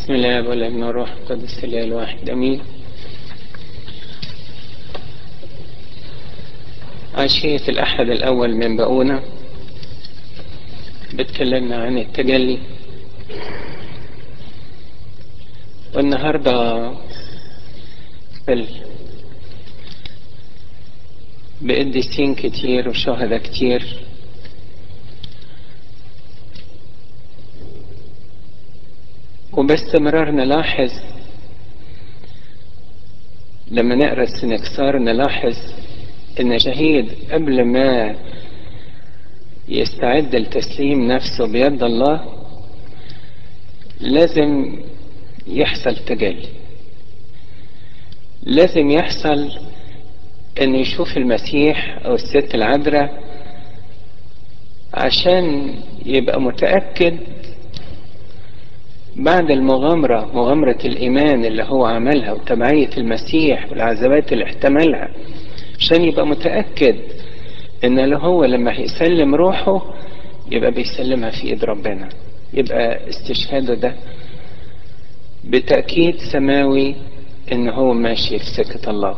بسم الله والابن والروح القدس الاله الواحد امين عشية الأحد الأول من بقونا بتكلمنا عن التجلي والنهاردة بل بقديسين كتير وشهداء كتير وباستمرار نلاحظ لما نقرا السنكسار نلاحظ ان شهيد قبل ما يستعد لتسليم نفسه بيد الله لازم يحصل تجلي لازم يحصل ان يشوف المسيح او الست العذراء عشان يبقى متأكد بعد المغامرة مغامرة الإيمان اللي هو عملها وتبعية المسيح والعذابات اللي احتملها عشان يبقى متأكد إن اللي هو لما هيسلم روحه يبقى بيسلمها في إيد ربنا يبقى استشهاده ده بتأكيد سماوي إن هو ماشي في سكة الله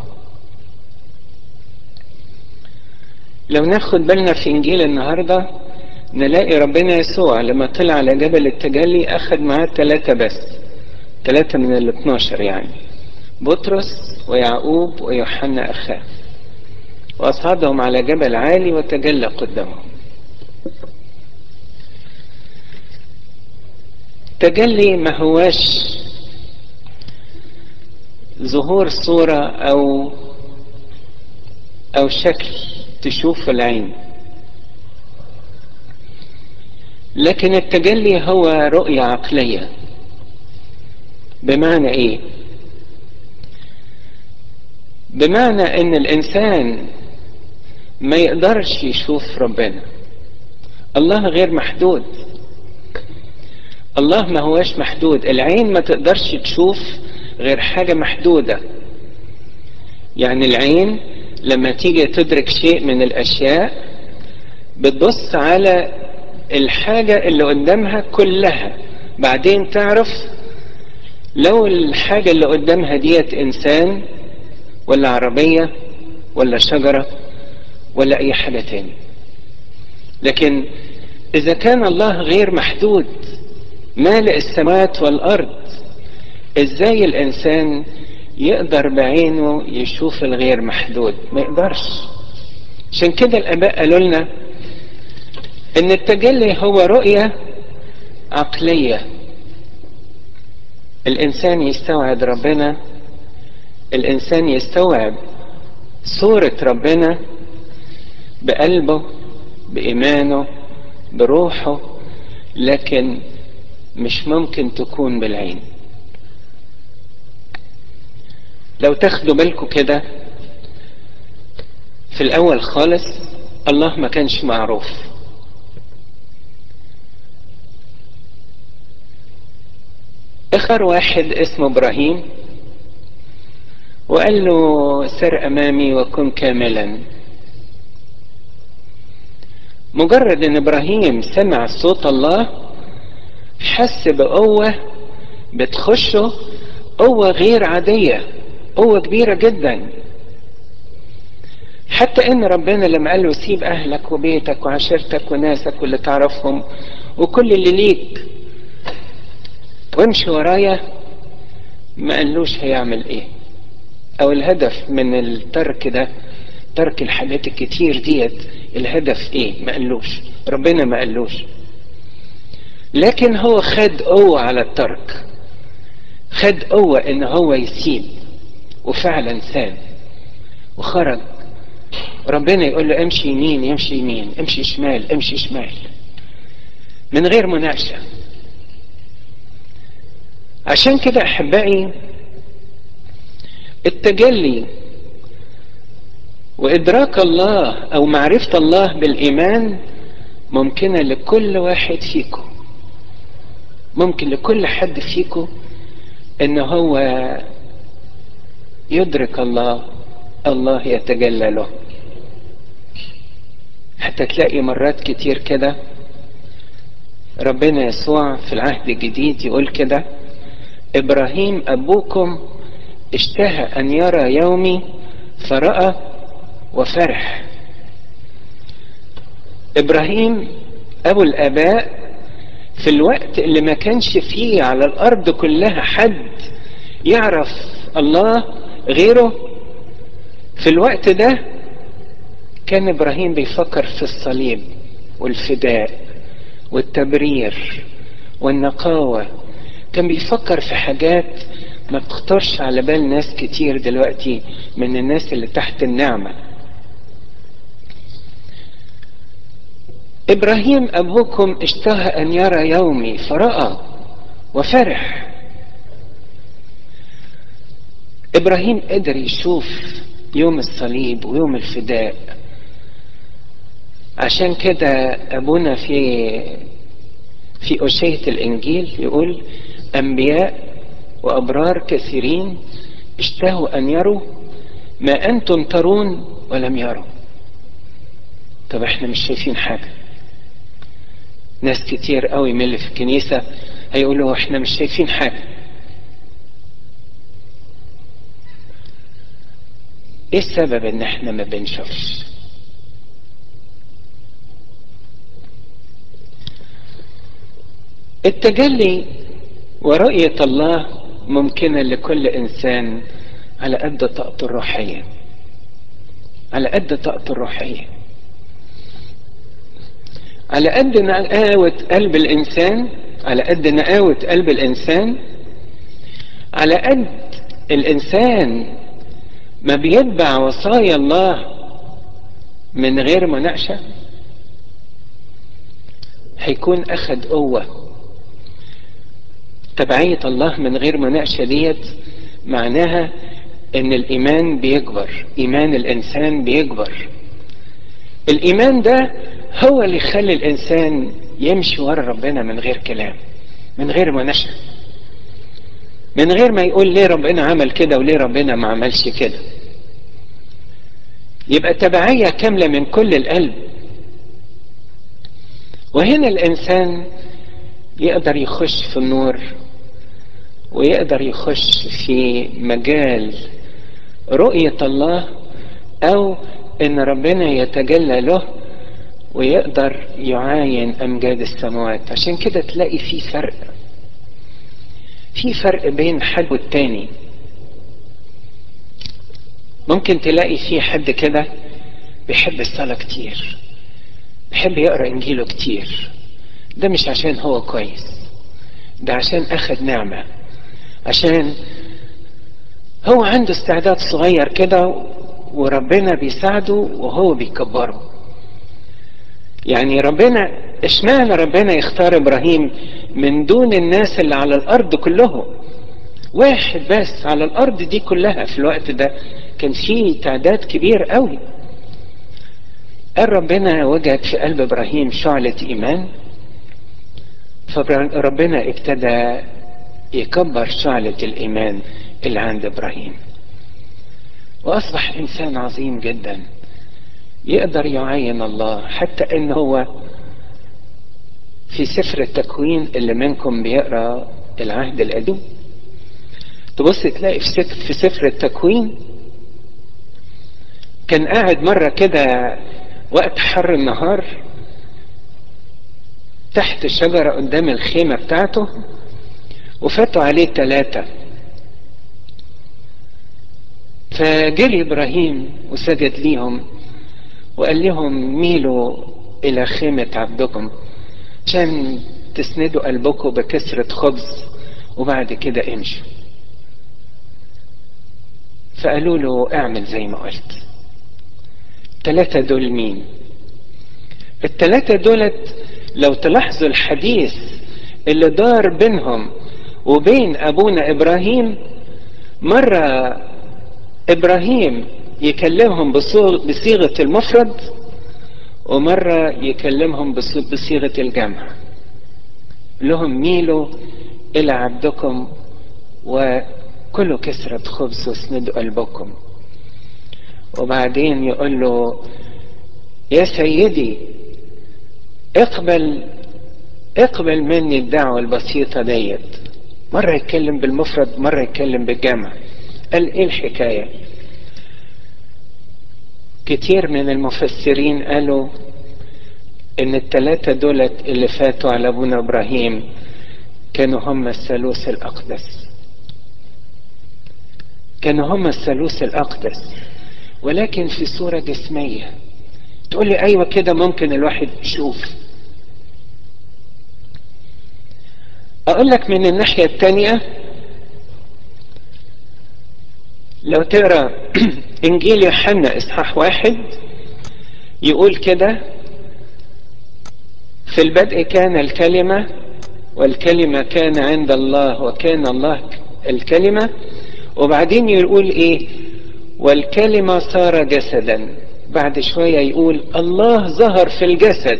لو ناخد بالنا في إنجيل النهارده نلاقي ربنا يسوع لما طلع على جبل التجلي أخذ معاه ثلاثة بس ثلاثة من ال 12 يعني بطرس ويعقوب ويوحنا أخاه وأصعدهم على جبل عالي وتجلى قدامهم تجلي ما هواش ظهور صورة أو أو شكل تشوف العين لكن التجلي هو رؤية عقلية بمعنى ايه بمعنى ان الانسان ما يقدرش يشوف ربنا الله غير محدود الله ما هواش محدود العين ما تقدرش تشوف غير حاجة محدودة يعني العين لما تيجي تدرك شيء من الاشياء بتبص على الحاجة اللي قدامها كلها بعدين تعرف لو الحاجة اللي قدامها ديت إنسان ولا عربية ولا شجرة ولا أي حاجة تاني لكن إذا كان الله غير محدود مالئ السماوات والأرض إزاي الإنسان يقدر بعينه يشوف الغير محدود ما يقدرش عشان كده الآباء قالوا لنا ان التجلي هو رؤية عقلية الانسان يستوعب ربنا الانسان يستوعب صورة ربنا بقلبه بإيمانه بروحه لكن مش ممكن تكون بالعين لو تاخدوا بالكم كده في الأول خالص الله ما كانش معروف اخر واحد اسمه ابراهيم وقال له سر امامي وكن كاملا مجرد ان ابراهيم سمع صوت الله حس بقوة بتخشه قوة غير عادية قوة كبيرة جدا حتى ان ربنا لما قال له سيب اهلك وبيتك وعشيرتك وناسك واللي تعرفهم وكل اللي ليك وامشي ورايا ما قالوش هيعمل ايه او الهدف من الترك ده ترك الحاجات الكتير ديت الهدف ايه ما قالوش ربنا ما قالوش لكن هو خد قوة على الترك خد قوة ان هو يسيب وفعلا ساب وخرج ربنا يقول له امشي يمين يمشي يمين امشي شمال امشي شمال من غير مناقشه عشان كده احبائي التجلي وادراك الله او معرفه الله بالايمان ممكنه لكل واحد فيكم ممكن لكل حد فيكم ان هو يدرك الله الله يتجلى له حتى تلاقي مرات كتير كده ربنا يسوع في العهد الجديد يقول كده ابراهيم ابوكم اشتهى ان يرى يومي فرأى وفرح ابراهيم ابو الاباء في الوقت اللي ما كانش فيه على الارض كلها حد يعرف الله غيره في الوقت ده كان ابراهيم بيفكر في الصليب والفداء والتبرير والنقاوة كان بيفكر في حاجات ما بتخطرش على بال ناس كتير دلوقتي من الناس اللي تحت النعمة إبراهيم أبوكم اشتهى أن يرى يومي فرأى وفرح إبراهيم قدر يشوف يوم الصليب ويوم الفداء عشان كده أبونا في في أشية الإنجيل يقول أنبياء وأبرار كثيرين اشتهوا أن يروا ما أنتم ترون ولم يروا طب احنا مش شايفين حاجة ناس كتير قوي من اللي في الكنيسة هيقولوا احنا مش شايفين حاجة ايه السبب ان احنا ما بنشوفش التجلي ورؤية الله ممكنة لكل إنسان على قد طاقته الروحية على قد طاقته الروحية على قد نقاوة قلب الإنسان على قد نقاوة قلب الإنسان على قد الإنسان ما بيتبع وصايا الله من غير مناقشة هيكون أخد قوة تبعية الله من غير مناقشة ديت معناها ان الايمان بيكبر ايمان الانسان بيكبر الايمان ده هو اللي يخلي الانسان يمشي ورا ربنا من غير كلام من غير مناقشة من غير ما يقول ليه ربنا عمل كده وليه ربنا ما عملش كده يبقى تبعية كاملة من كل القلب وهنا الانسان يقدر يخش في النور ويقدر يخش في مجال رؤية الله أو إن ربنا يتجلى له ويقدر يعاين أمجاد السماوات عشان كده تلاقي في فرق في فرق بين حد والتاني ممكن تلاقي في حد كده بيحب الصلاة كتير بيحب يقرأ إنجيله كتير ده مش عشان هو كويس ده عشان أخد نعمة عشان هو عنده استعداد صغير كده وربنا بيساعده وهو بيكبره يعني ربنا اشمعنى ربنا يختار ابراهيم من دون الناس اللي على الارض كلهم واحد بس على الارض دي كلها في الوقت ده كان في تعداد كبير قوي قال ربنا وجد في قلب ابراهيم شعلة ايمان فربنا ابتدى يكبر شعلة الإيمان اللي عند إبراهيم وأصبح إنسان عظيم جدا يقدر يعين الله حتى إن هو في سفر التكوين اللي منكم بيقرأ العهد القديم تبص تلاقي في سفر, في سفر التكوين كان قاعد مرة كده وقت حر النهار تحت شجرة قدام الخيمة بتاعته وفاتوا عليه ثلاثة فجري إبراهيم وسجد ليهم وقال لهم ميلوا إلى خيمة عبدكم عشان تسندوا قلبكم بكسرة خبز وبعد كده امشوا فقالوا له اعمل زي ما قلت الثلاثة دول مين الثلاثة دولت لو تلاحظوا الحديث اللي دار بينهم وبين ابونا ابراهيم مرة ابراهيم يكلمهم بصيغة المفرد ومرة يكلمهم بصيغة الجمع لهم ميلوا الى عبدكم وكلوا كسرة خبز واسندوا قلبكم وبعدين يقول له يا سيدي اقبل اقبل مني الدعوة البسيطة ديت مرة يتكلم بالمفرد مرة يتكلم بالجمع قال ايه الحكاية كتير من المفسرين قالوا ان التلاتة دولت اللي فاتوا على ابونا ابراهيم كانوا هم الثالوث الاقدس كانوا هم الثالوث الاقدس ولكن في صورة جسمية تقول لي ايوه كده ممكن الواحد يشوف اقول لك من الناحية التانية لو تقرا انجيل يوحنا اصحاح واحد يقول كده في البدء كان الكلمة والكلمة كان عند الله وكان الله الكلمة وبعدين يقول ايه والكلمة صار جسدا بعد شوية يقول الله ظهر في الجسد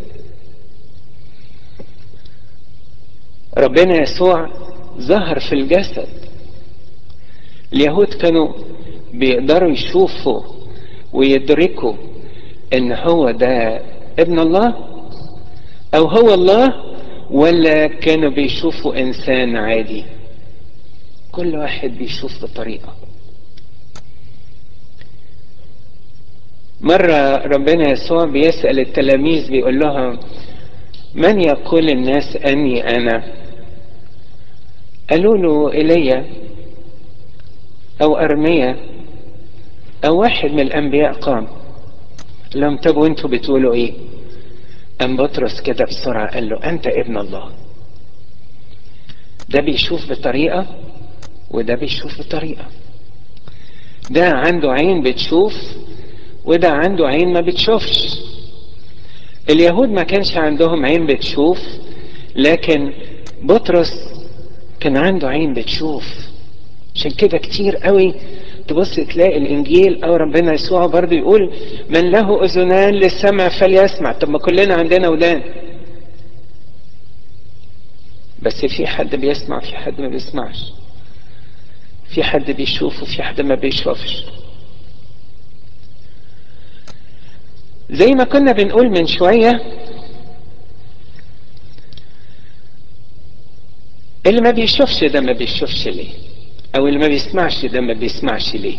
ربنا يسوع ظهر في الجسد اليهود كانوا بيقدروا يشوفوا ويدركوا ان هو ده ابن الله او هو الله ولا كانوا بيشوفوا انسان عادي كل واحد بيشوف بطريقه مرة ربنا يسوع بيسأل التلاميذ بيقول لهم من يقول الناس أني أنا قالوا له إيليا أو أرميا أو واحد من الأنبياء قام لهم طب وانتوا بتقولوا إيه أم بطرس كده بسرعة قال له أنت ابن الله ده بيشوف بطريقة وده بيشوف بطريقة ده عنده عين بتشوف وده عنده عين ما بتشوفش اليهود ما كانش عندهم عين بتشوف لكن بطرس كان عنده عين بتشوف عشان كده كتير قوي تبص تلاقي الانجيل او ربنا يسوع برضه يقول من له اذنان للسمع فليسمع طب ما كلنا عندنا ودان بس في حد بيسمع في حد ما بيسمعش في حد بيشوف وفي حد ما بيشوفش زي ما كنا بنقول من شوية اللي ما بيشوفش ده ما بيشوفش ليه او اللي ما بيسمعش ده ما بيسمعش ليه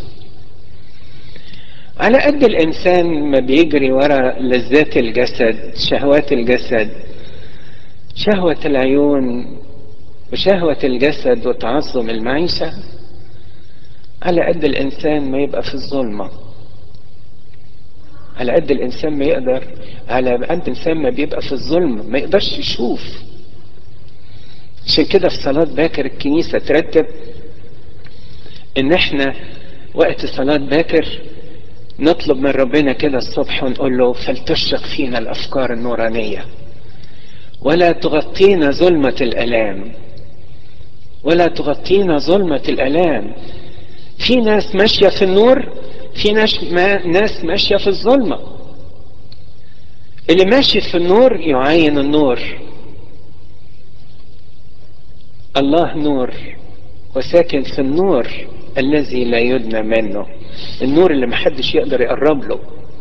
على قد الانسان ما بيجري ورا لذات الجسد شهوات الجسد شهوة العيون وشهوة الجسد وتعظم المعيشة على قد الانسان ما يبقى في الظلمه على قد الانسان ما يقدر على قد الانسان ما بيبقى في الظلم ما يقدرش يشوف عشان كده في صلاة باكر الكنيسة ترتب ان احنا وقت صلاة باكر نطلب من ربنا كده الصبح ونقول له فلتشرق فينا الافكار النورانية ولا تغطينا ظلمة الالام ولا تغطينا ظلمة الالام في ناس ماشية في النور في ناس, ما ناس ماشية في الظلمة اللي ماشي في النور يعاين النور الله نور وساكن في النور الذي لا يدنى منه النور اللي محدش يقدر يقرب له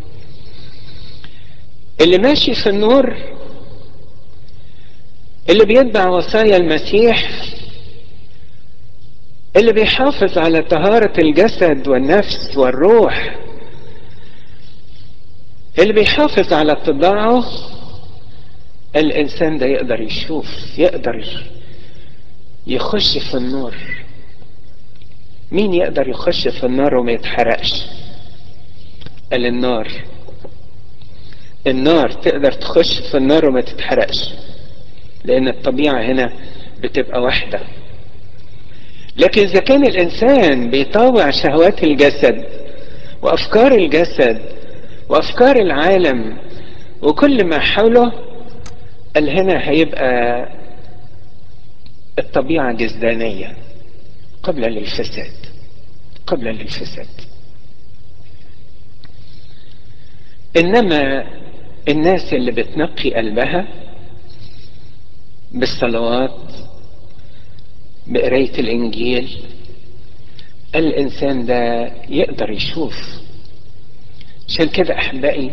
اللي ماشي في النور اللي بيتبع وصايا المسيح اللي بيحافظ على طهارة الجسد والنفس والروح اللي بيحافظ على اتباعه الإنسان ده يقدر يشوف يقدر يخش في النور مين يقدر يخش في النار وما يتحرقش قال النار النار تقدر تخش في النار وما تتحرقش لأن الطبيعة هنا بتبقى واحدة لكن إذا كان الإنسان بيطاوع شهوات الجسد وأفكار الجسد وأفكار العالم وكل ما حوله قال هنا هيبقى الطبيعة جزدانية قبل للفساد قبل للفساد إنما الناس اللي بتنقي قلبها بالصلوات بقراية الإنجيل الإنسان ده يقدر يشوف عشان كده أحبائي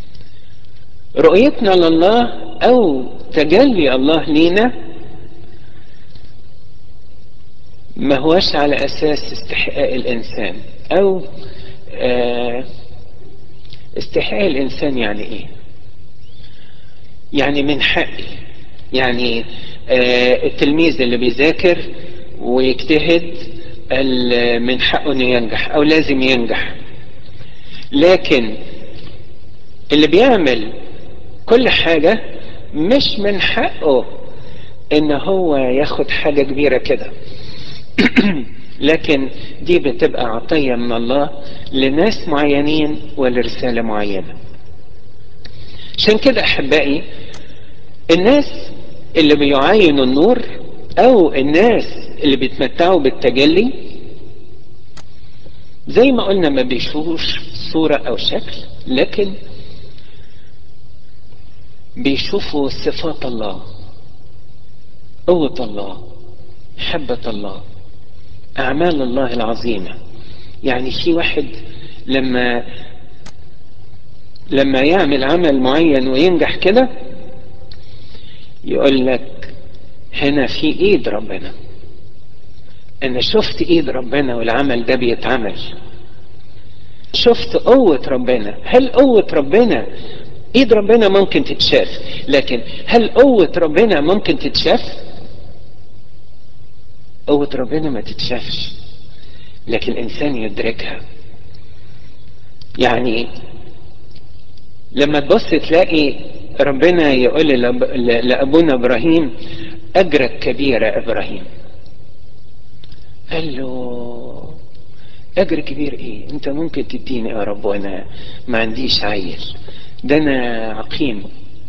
رؤيتنا لله أو تجلي الله لينا ما هوش على اساس استحقاق الانسان او آه استحقاق الانسان يعني ايه يعني من حقي يعني آه التلميذ اللي بيذاكر ويجتهد من حقه انه ينجح او لازم ينجح لكن اللي بيعمل كل حاجة مش من حقه ان هو ياخد حاجة كبيرة كده لكن دي بتبقى عطية من الله لناس معينين ولرسالة معينة عشان كده احبائي الناس اللي بيعاينوا النور او الناس اللي بيتمتعوا بالتجلي زي ما قلنا ما بيشوفوش صورة او شكل لكن بيشوفوا صفات الله قوة الله حبة الله أعمال الله العظيمة يعني في واحد لما لما يعمل عمل معين وينجح كده يقول لك هنا في ايد ربنا انا شفت ايد ربنا والعمل ده بيتعمل شفت قوة ربنا هل قوة ربنا ايد ربنا ممكن تتشاف لكن هل قوة ربنا ممكن تتشاف قوة ربنا ما تتشافش لكن الانسان يدركها يعني لما تبص تلاقي ربنا يقول لابونا ابراهيم اجرك كبير يا ابراهيم قال له اجر كبير ايه انت ممكن تديني يا رب وانا ما عنديش عيل ده انا عقيم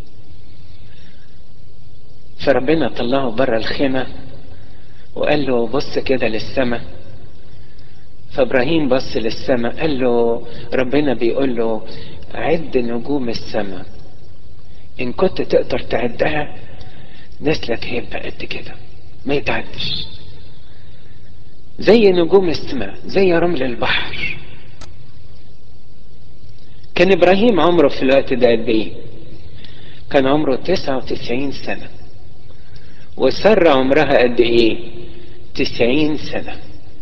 فربنا طلعه بره الخيمة وقال له بص كده للسماء فابراهيم بص للسماء قال له ربنا بيقول له عد نجوم السماء ان كنت تقدر تعدها نسلك هيبقى قد كده ما يتعدش زي نجوم السماء زي رمل البحر كان ابراهيم عمره في الوقت ده قد ايه كان عمره 99 سنة وسارة عمرها قد ايه 90 سنة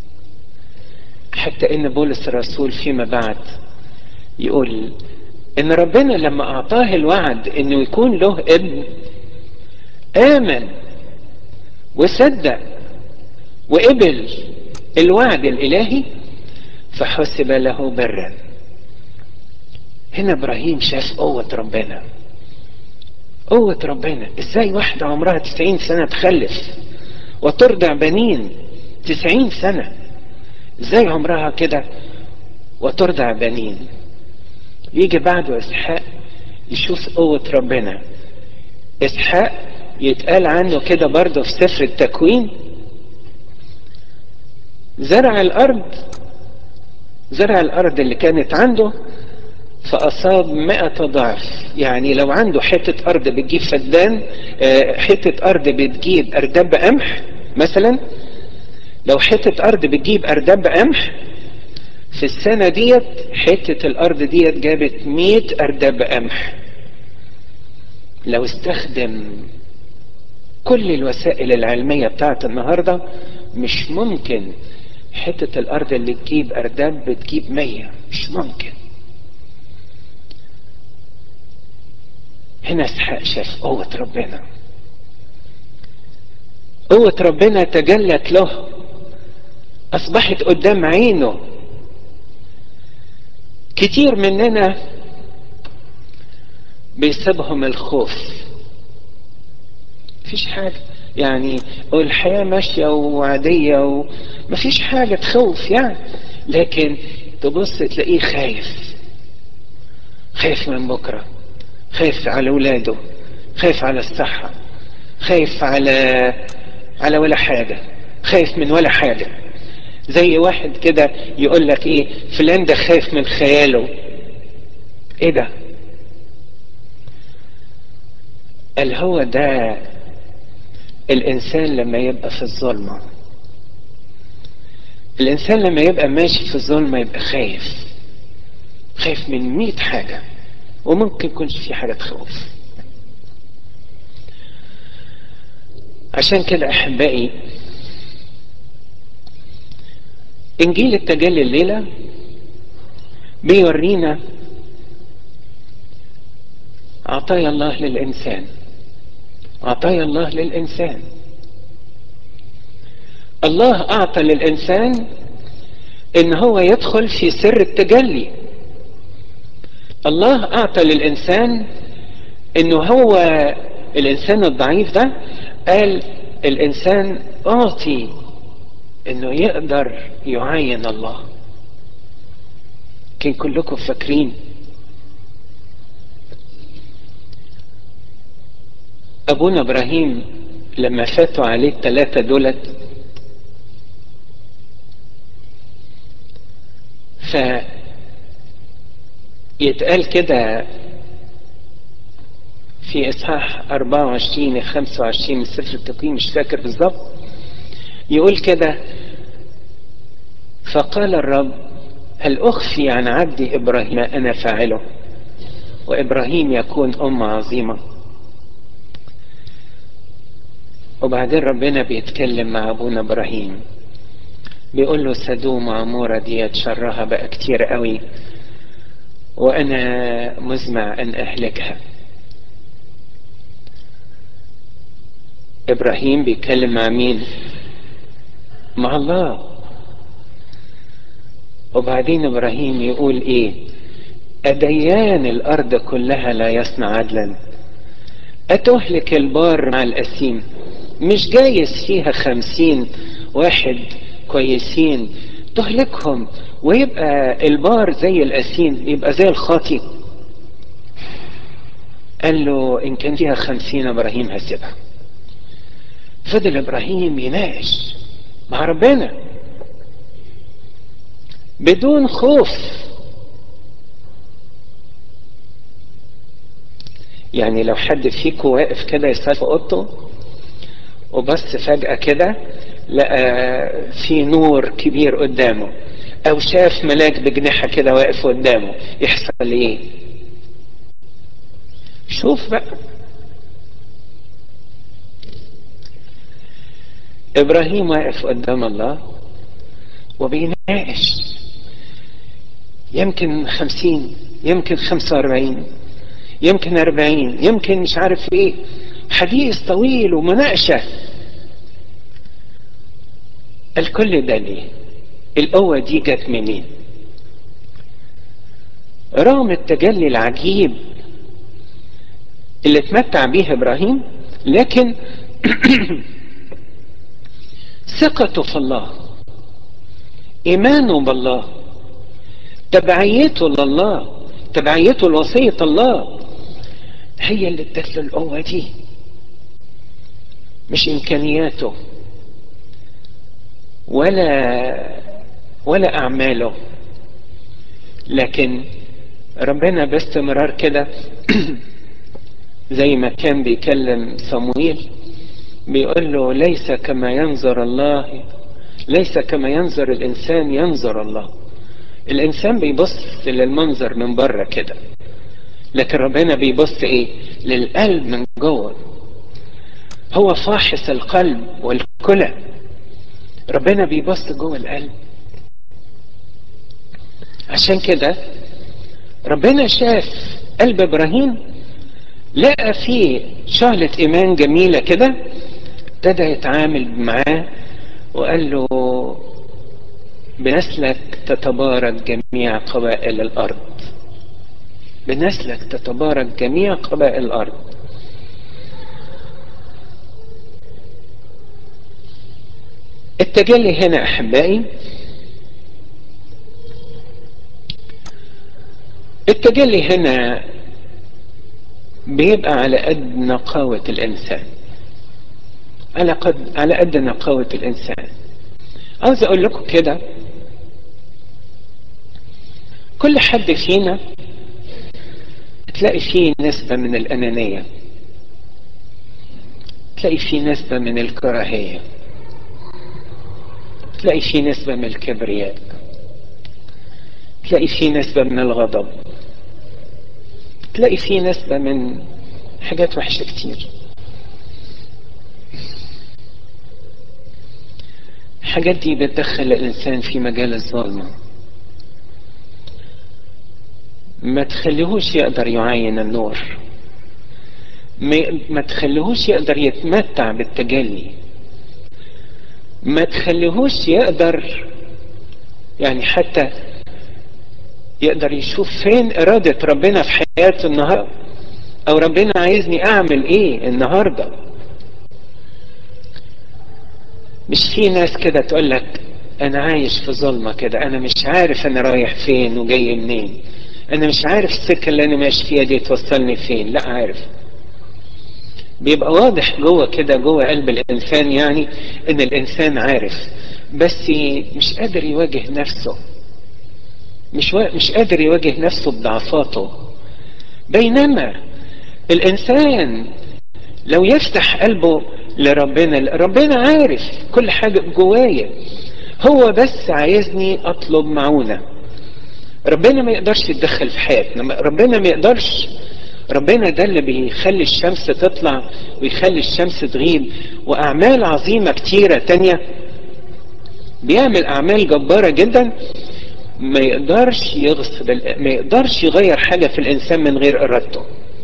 حتى ان بولس الرسول فيما بعد يقول ان ربنا لما اعطاه الوعد انه يكون له ابن امن وصدق وقبل الوعد الالهي فحسب له برا هنا ابراهيم شاف قوة ربنا قوة ربنا ازاي واحدة عمرها تسعين سنة تخلف وترضع بنين تسعين سنة ازاي عمرها كده وترضع بنين يجي بعده اسحاق يشوف قوة ربنا اسحاق يتقال عنه كده برضه في سفر التكوين زرع الارض زرع الارض اللي كانت عنده فأصاب مئة ضعف يعني لو عنده حتة أرض بتجيب فدان حتة أرض بتجيب أردب قمح مثلا لو حتة أرض بتجيب أردب قمح في السنة ديت حتة الأرض ديت جابت مئة أردب قمح لو استخدم كل الوسائل العلمية بتاعت النهاردة مش ممكن حتة الأرض اللي تجيب أردب بتجيب مية مش ممكن هنا اسحاق شاف قوة ربنا قوة ربنا تجلت له أصبحت قدام عينه كتير مننا بيسيبهم الخوف مفيش حاجة يعني الحياة ماشية وعادية ومفيش حاجة تخوف يعني لكن تبص تلاقيه خايف خايف من بكره خايف على اولاده خايف على الصحة خايف على على ولا حاجة خايف من ولا حاجة زي واحد كده يقول لك ايه فلان ده خايف من خياله ايه ده قال هو ده الانسان لما يبقى في الظلمة الانسان لما يبقى ماشي في الظلمة يبقى خايف خايف من مئة حاجة وممكن يكونش في حاجة تخوف عشان كده أحبائي انجيل التجلي الليلة بيورينا عطايا الله للإنسان عطايا الله للإنسان الله أعطى للإنسان إن هو يدخل في سر التجلي الله أعطى للإنسان إنه هو الإنسان الضعيف ده قال الإنسان أعطي إنه يقدر يعاين الله كان كلكم فاكرين أبونا إبراهيم لما فاتوا عليه الثلاثة دولت ف يتقال كده في إصحاح 24 25 من سفر التقويم مش فاكر بالظبط يقول كده فقال الرب هل أخفي عن عبدي إبراهيم ما أنا فاعله وإبراهيم يكون أمة عظيمة وبعدين ربنا بيتكلم مع أبونا إبراهيم بيقول له سدوم وعمورة ديت شرها بقى كتير قوي وأنا مزمع أن أهلكها إبراهيم بيتكلم مع مين مع الله وبعدين إبراهيم يقول إيه أديان الأرض كلها لا يصنع عدلا أتهلك البار مع الأسيم مش جايز فيها خمسين واحد كويسين تهلكهم ويبقى البار زي الأسيم يبقى زي الخاطي قال له إن كان فيها خمسين إبراهيم هسيبها فضل إبراهيم يناقش مع ربنا بدون خوف يعني لو حد فيكم واقف كده يصلي في اوضته وبص فجأة كده لقى في نور كبير قدامه او شاف ملاك بجناحة كده واقف قدامه يحصل ايه شوف بقى ابراهيم واقف قدام الله وبيناقش يمكن خمسين يمكن خمسة واربعين يمكن أربعين يمكن مش عارف ايه حديث طويل ومناقشة الكل ده ليه القوة دي جت منين رغم التجلي العجيب اللي اتمتع بيه ابراهيم لكن ثقته في الله ايمانه بالله تبعيته لله تبعيته لوصية الله هي اللي ادت له القوة دي مش إمكانياته ولا ولا أعماله لكن ربنا باستمرار كده زي ما كان بيكلم صمويل بيقول له ليس كما ينظر الله ليس كما ينظر الإنسان ينظر الله الإنسان بيبص للمنظر من بره كده لكن ربنا بيبص ايه للقلب من جوه هو فاحص القلب والكلى ربنا بيبص جوه القلب عشان كده ربنا شاف قلب ابراهيم لقى فيه شعلة ايمان جميلة كده ابتدى يتعامل معاه وقال له بنسلك تتبارك جميع قبائل الارض بنسلك تتبارك جميع قبائل الارض التجلي هنا احبائي التجلي هنا بيبقى على قد نقاوة الانسان على قد على قد نقاوة الانسان عاوز اقول لكم كده كل حد فينا تلاقي فيه نسبة من الأنانية تلاقي فيه نسبة من الكراهية تلاقي فيه نسبة من الكبرياء تلاقي فيه نسبة من الغضب تلاقي فيه نسبة من حاجات وحشة كتير الحاجات دي بتدخل الإنسان في مجال الظلمة ما تخليهوش يقدر يعاين النور ما تخليهوش يقدر يتمتع بالتجلي ما تخليهوش يقدر يعني حتى يقدر يشوف فين إرادة ربنا في حياته النهاردة أو ربنا عايزني أعمل إيه النهاردة مش في ناس كده تقول لك أنا عايش في ظلمة كده أنا مش عارف أنا رايح فين وجاي منين أنا مش عارف السكة اللي أنا ماشي فيها دي توصلني فين لا عارف بيبقى واضح جوه كده جوه قلب الإنسان يعني إن الإنسان عارف بس مش قادر يواجه نفسه مش و... مش قادر يواجه نفسه بضعفاته بينما الانسان لو يفتح قلبه لربنا ربنا عارف كل حاجه جوايا هو بس عايزني اطلب معونه ربنا ما يقدرش يتدخل في حياتنا ربنا ما يقدرش ربنا ده اللي بيخلي الشمس تطلع ويخلي الشمس تغيب واعمال عظيمه كتيره تانيه بيعمل اعمال جباره جدا ما يقدرش يغصب ما يقدرش يغير حاجة في الإنسان من غير إرادته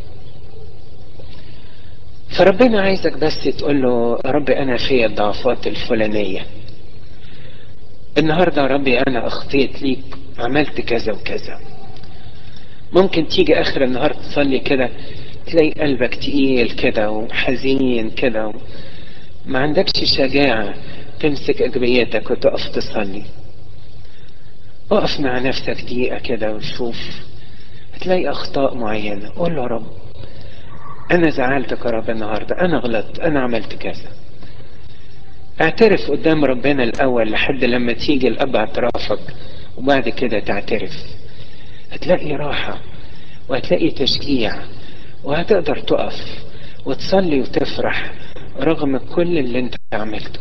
فربنا عايزك بس تقول له ربي أنا في الضعفات الفلانية النهاردة ربي أنا أخطيت ليك عملت كذا وكذا ممكن تيجي آخر النهار تصلي كده تلاقي قلبك تقيل كده وحزين كده ما عندكش شجاعة تمسك أجبيتك وتقف تصلي اقف مع نفسك دقيقة كده وشوف هتلاقي أخطاء معينة قول له رب أنا زعلتك يا رب النهاردة أنا غلطت أنا عملت كذا اعترف قدام ربنا الأول لحد لما تيجي الأب اعترافك وبعد كده تعترف هتلاقي راحة وهتلاقي تشجيع وهتقدر تقف وتصلي وتفرح رغم كل اللي انت عملته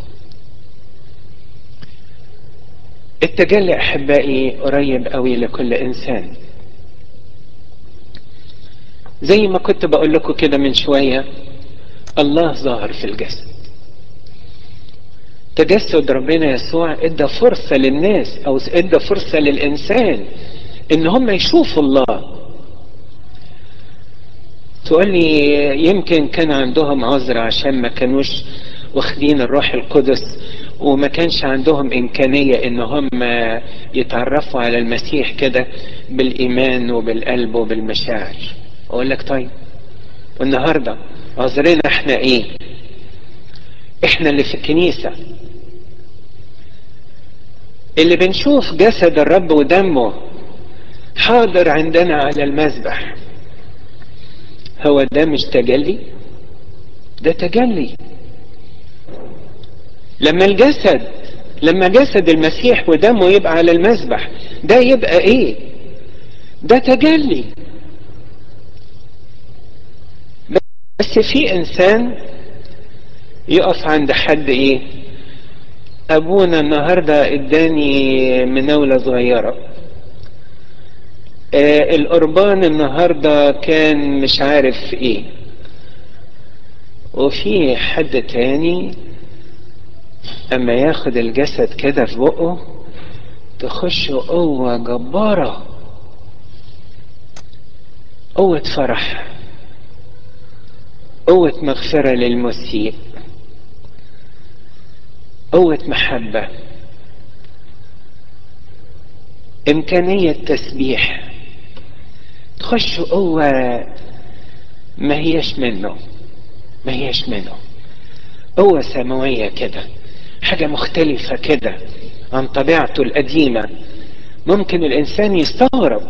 التجلي احبائي قريب قوي لكل انسان زي ما كنت بقول لكم كده من شويه الله ظاهر في الجسد تجسد ربنا يسوع ادى فرصه للناس او ادى فرصه للانسان ان هم يشوفوا الله تقول لي يمكن كان عندهم عذر عشان ما كانوش واخدين الروح القدس وما كانش عندهم إمكانية إن هم يتعرفوا على المسيح كده بالإيمان وبالقلب وبالمشاعر أقول لك طيب والنهاردة عذرنا إحنا إيه إحنا اللي في الكنيسة اللي بنشوف جسد الرب ودمه حاضر عندنا على المذبح هو ده مش تجلي ده تجلي لما الجسد لما جسد المسيح ودمه يبقى على المذبح ده يبقى ايه ده تجلي بس في انسان يقف عند حد ايه ابونا النهاردة اداني مناولة صغيرة آه القربان النهاردة كان مش عارف ايه وفي حد تاني اما ياخد الجسد كده في بقه تخش قوة جبارة قوة فرح قوة مغفرة للمسيء قوة محبة إمكانية تسبيح تخش قوة ما هيش منه ما هيش منه قوة سماوية كده حاجة مختلفة كده عن طبيعته القديمة ممكن الإنسان يستغرب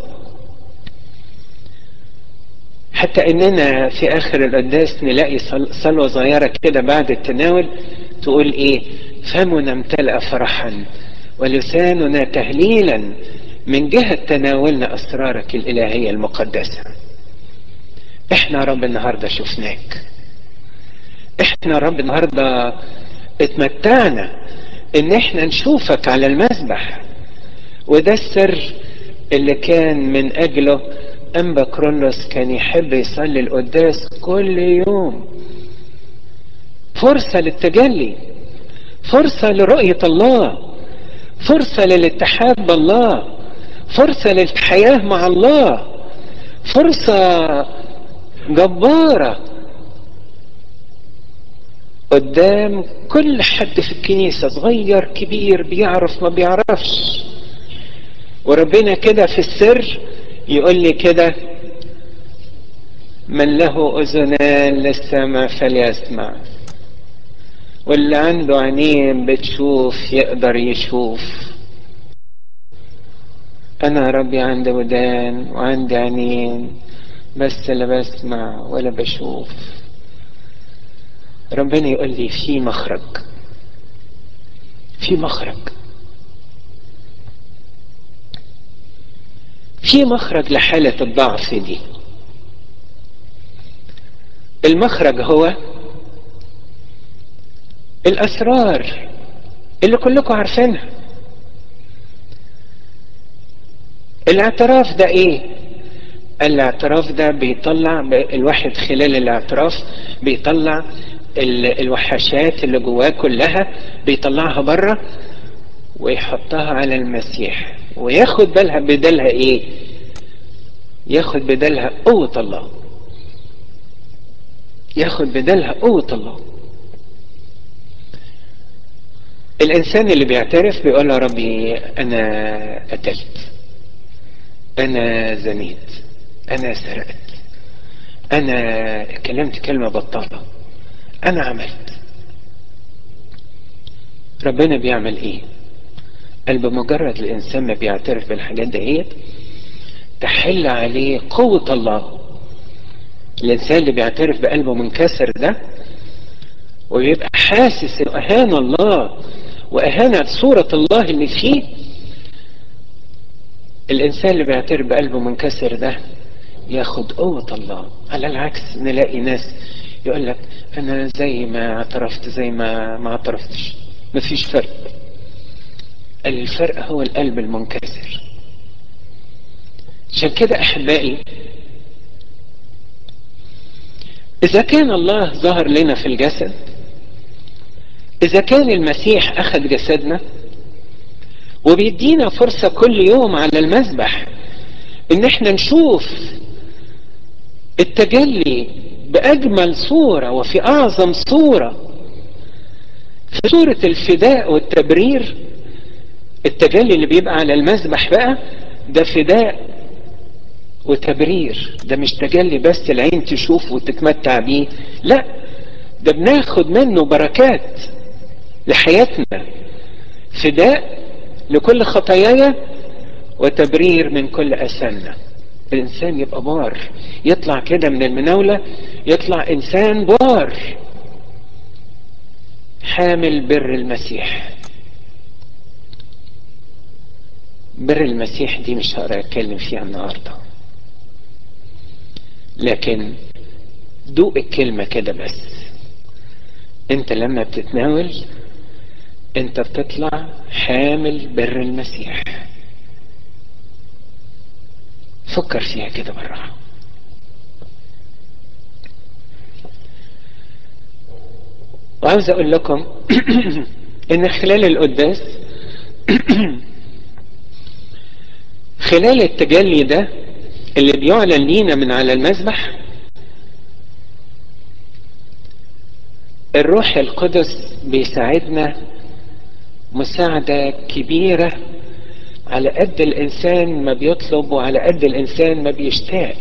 حتى إننا في آخر القداس نلاقي صلوة صغيرة كده بعد التناول تقول إيه فمنا امتلأ فرحا ولساننا تهليلا من جهة تناولنا أسرارك الإلهية المقدسة إحنا رب النهاردة شفناك إحنا رب النهاردة اتمتعنا إن إحنا نشوفك على المذبح وده السر اللي كان من أجله أنبا كرولوس كان يحب يصلي القداس كل يوم فرصة للتجلي فرصة لرؤية الله فرصة للاتحاد بالله فرصة للحياة مع الله فرصة جبارة قدام كل حد في الكنيسة صغير كبير بيعرف ما بيعرفش وربنا كده في السر يقول لي كده من له أذنان للسمع فليسمع واللي عنده عينين بتشوف يقدر يشوف أنا ربي عندي ودان وعندي عينين بس لا بسمع ولا بشوف ربنا يقول لي في مخرج في مخرج في مخرج لحالة الضعف دي المخرج هو الأسرار اللي كلكم عارفينها الاعتراف ده ايه الاعتراف ده بيطلع الواحد خلال الاعتراف بيطلع الوحشات اللي جواه كلها بيطلعها بره ويحطها على المسيح وياخد بالها بدلها ايه ياخد بدلها قوة الله ياخد بدلها قوة الله الانسان اللي بيعترف بيقول يا ربي انا قتلت انا زنيت انا سرقت انا كلمت كلمة بطالة انا عملت ربنا بيعمل ايه قال بمجرد الانسان ما بيعترف بالحاجات دهيت تحل عليه قوة الله الانسان اللي بيعترف بقلبه منكسر ده ويبقى حاسس انه اهان الله واهان صورة الله اللي فيه الانسان اللي بيعترف بقلبه منكسر ده ياخد قوة الله على العكس نلاقي ناس يقول لك انا زي ما اعترفت زي ما ما اعترفتش مفيش فرق الفرق هو القلب المنكسر عشان كده احبائي اذا كان الله ظهر لنا في الجسد اذا كان المسيح اخذ جسدنا وبيدينا فرصة كل يوم على المذبح ان احنا نشوف التجلي باجمل صورة وفي اعظم صورة في صورة الفداء والتبرير التجلي اللي بيبقى على المذبح بقى ده فداء وتبرير ده مش تجلي بس العين تشوف وتتمتع بيه لا ده بناخد منه بركات لحياتنا فداء لكل خطاياي وتبرير من كل أسامنا الإنسان يبقى بار يطلع كده من المناولة يطلع إنسان بار حامل بر المسيح بر المسيح دي مش هقدر اتكلم فيها النهارده لكن دوق الكلمة كده بس انت لما بتتناول انت بتطلع حامل بر المسيح فكر فيها كده بالراحة وعاوز اقول لكم ان خلال القداس خلال التجلي ده اللي بيعلن لينا من على المذبح الروح القدس بيساعدنا مساعدة كبيرة على قد الإنسان ما بيطلب وعلى قد الإنسان ما بيشتاق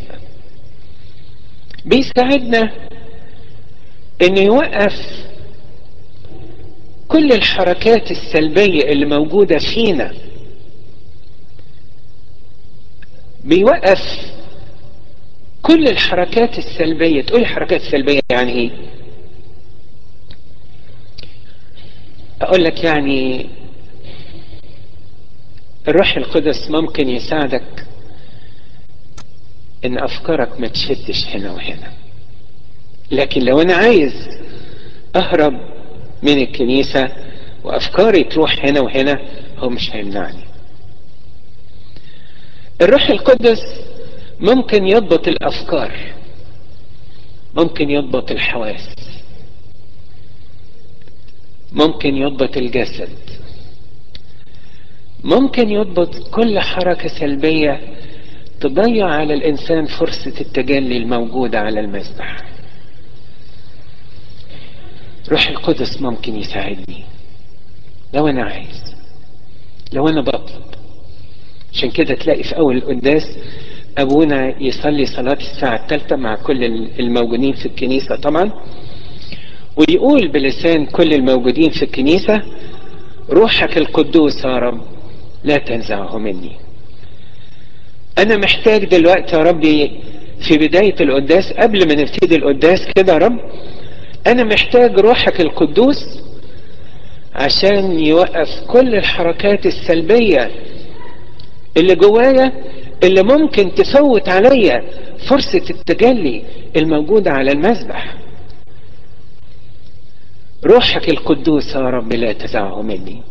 بيساعدنا إنه يوقف كل الحركات السلبية اللي موجودة فينا بيوقف كل الحركات السلبية تقول الحركات السلبية يعني ايه اقول لك يعني الروح القدس ممكن يساعدك ان افكارك ما تشتش هنا وهنا لكن لو انا عايز اهرب من الكنيسة وافكاري تروح هنا وهنا هو مش هيمنعني الروح القدس ممكن يضبط الافكار ممكن يضبط الحواس ممكن يضبط الجسد ممكن يضبط كل حركة سلبية تضيع على الإنسان فرصة التجلي الموجودة على المسبح روح القدس ممكن يساعدني لو أنا عايز لو أنا بطلب عشان كده تلاقي في أول القداس أبونا يصلي صلاة الساعة الثالثة مع كل الموجودين في الكنيسة طبعا ويقول بلسان كل الموجودين في الكنيسة روحك القدوس يا رب لا تنزعه مني أنا محتاج دلوقتي يا ربي في بداية القداس قبل ما نبتدي القداس كده يا رب أنا محتاج روحك القدوس عشان يوقف كل الحركات السلبية اللي جوايا اللي ممكن تفوت عليا فرصة التجلي الموجودة على المسبح روحك القدوس يا رب لا تزعه مني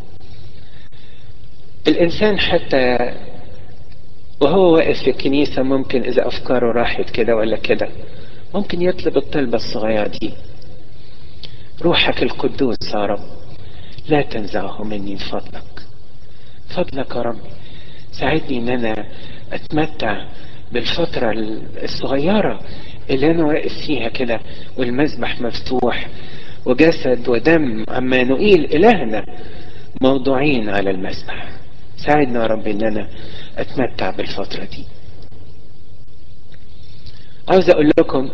الإنسان حتى وهو واقف في الكنيسة ممكن إذا أفكاره راحت كده ولا كده ممكن يطلب الطلبة الصغيرة دي روحك القدوس يا رب لا تنزعه مني من فضلك فضلك يا رب ساعدني ان انا اتمتع بالفترة الصغيرة اللي انا واقف فيها كده والمذبح مفتوح وجسد ودم عمانوئيل الهنا موضوعين على المذبح ساعدنا يا رب ان انا اتمتع بالفترة دي عاوز اقول لكم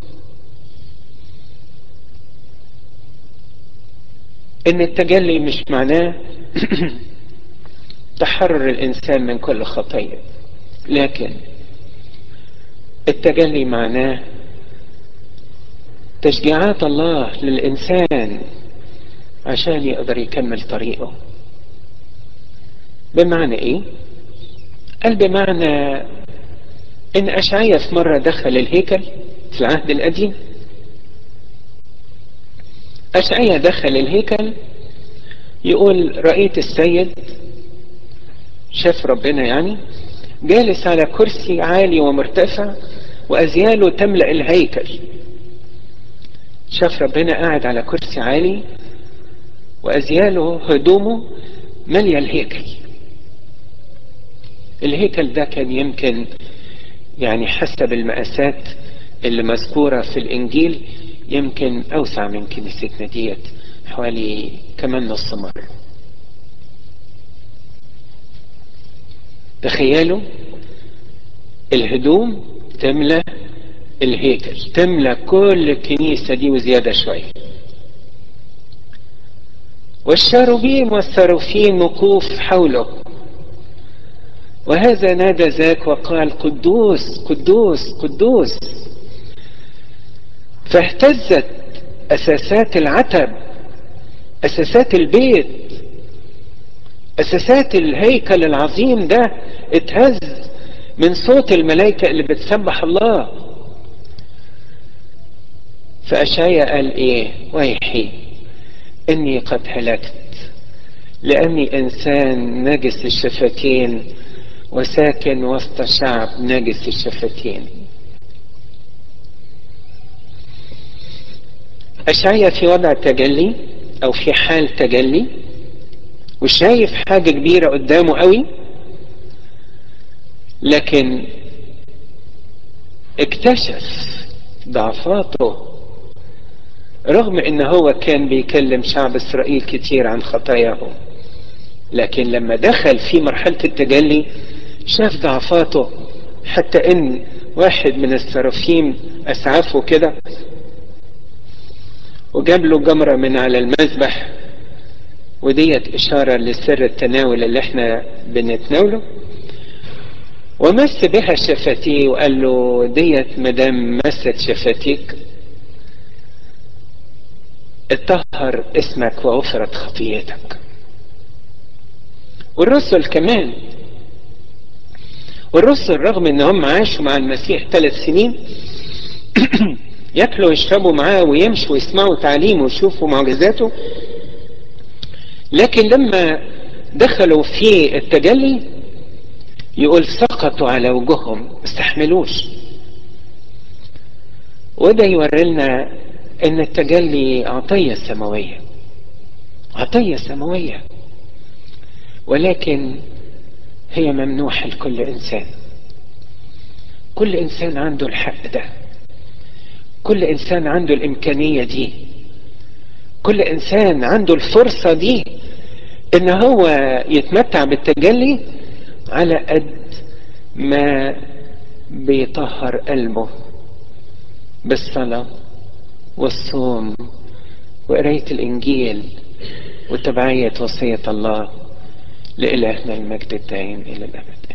ان التجلي مش معناه تحرر الانسان من كل خطيه لكن التجلي معناه تشجيعات الله للانسان عشان يقدر يكمل طريقه بمعنى ايه قال بمعنى ان اشعيا في مره دخل الهيكل في العهد القديم اشعيا دخل الهيكل يقول رأيت السيد شاف ربنا يعني جالس على كرسي عالي ومرتفع وأزياله تملأ الهيكل شاف ربنا قاعد على كرسي عالي وأزياله هدومه مالية الهيكل الهيكل ده كان يمكن يعني حسب المقاسات اللي مذكورة في الإنجيل يمكن أوسع من كنيستنا ديت حوالي كمان نص مرة تخيلوا الهدوم تملى الهيكل تملى كل الكنيسة دي وزيادة شوية والشاروبيم والسروفين وقوف حوله وهذا نادى ذاك وقال قدوس قدوس قدوس فاهتزت أساسات العتب أساسات البيت أساسات الهيكل العظيم ده اتهز من صوت الملائكة اللي بتسبح الله فأشعيا قال إيه ويحي إني قد هلكت لأني إنسان نجس الشفتين وساكن وسط شعب نجس الشفتين أشعيا في وضع تجلي أو في حال تجلي وشايف حاجة كبيرة قدامه قوي لكن اكتشف ضعفاته رغم ان هو كان بيكلم شعب اسرائيل كتير عن خطاياهم لكن لما دخل في مرحلة التجلي شاف ضعفاته حتى ان واحد من السرافيم اسعفه كده وجاب له جمرة من على المذبح وديت إشارة لسر التناول اللي احنا بنتناوله ومس بها شفتيه وقال له ديت مدام مست شفتيك اطهر اسمك وغفرت خطيتك والرسل كمان والرسل رغم ان هم عاشوا مع المسيح ثلاث سنين ياكلوا ويشربوا معاه ويمشوا ويسمعوا تعليمه ويشوفوا معجزاته لكن لما دخلوا في التجلي يقول سقطوا على وجوههم ما استحملوش وده يوري لنا ان التجلي عطية سماوية عطية سماوية ولكن هي ممنوحة لكل إنسان كل إنسان عنده الحق ده كل إنسان عنده الإمكانية دي كل إنسان عنده الفرصة دي إن هو يتمتع بالتجلي على قد ما بيطهر قلبه بالصلاة والصوم وقراية الإنجيل وتبعية وصية الله لإلهنا المجد الدائم إلى الأبد